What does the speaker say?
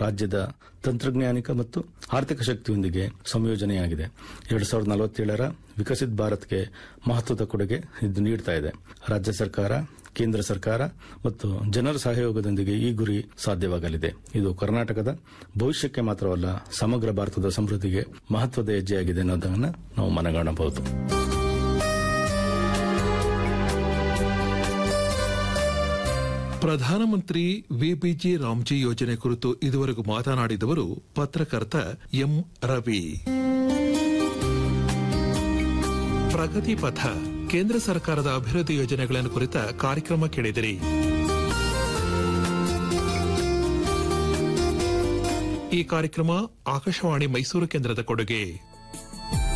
ರಾಜ್ಯದ ತಂತ್ರಜ್ಞಾನಿಕ ಮತ್ತು ಆರ್ಥಿಕ ಶಕ್ತಿಯೊಂದಿಗೆ ಸಂಯೋಜನೆಯಾಗಿದೆ ಎರಡ್ ಸಾವಿರದ ನಲವತ್ತೇಳರ ವಿಕಸಿತ್ ಭಾರತ್ಗೆ ಮಹತ್ವದ ಕೊಡುಗೆ ಇದು ನೀಡ್ತಾ ಇದೆ ರಾಜ್ಯ ಸರ್ಕಾರ ಕೇಂದ್ರ ಸರ್ಕಾರ ಮತ್ತು ಜನರ ಸಹಯೋಗದೊಂದಿಗೆ ಈ ಗುರಿ ಸಾಧ್ಯವಾಗಲಿದೆ ಇದು ಕರ್ನಾಟಕದ ಭವಿಷ್ಯಕ್ಕೆ ಮಾತ್ರವಲ್ಲ ಸಮಗ್ರ ಭಾರತದ ಸಮೃದ್ಧಿಗೆ ಮಹತ್ವದ ಹೆಜ್ಜೆಯಾಗಿದೆ ಅನ್ನೋದನ್ನು ನಾವು ಮನಗಾಣಬಹುದು ಪ್ರಧಾನಮಂತ್ರಿ ವಿಬಿಜಿ ರಾಮ್ಜಿ ಯೋಜನೆ ಕುರಿತು ಇದುವರೆಗೂ ಮಾತನಾಡಿದವರು ಪತ್ರಕರ್ತ ಎಂ ರವಿ ಪ್ರಗತಿ ಪಥ ಕೇಂದ್ರ ಸರ್ಕಾರದ ಅಭಿವೃದ್ಧಿ ಯೋಜನೆಗಳನ್ನು ಕುರಿತ ಕಾರ್ಯಕ್ರಮ ಕೇಳಿದಿರಿ ಈ ಕಾರ್ಯಕ್ರಮ ಆಕಾಶವಾಣಿ ಮೈಸೂರು ಕೇಂದ್ರದ ಕೊಡುಗೆ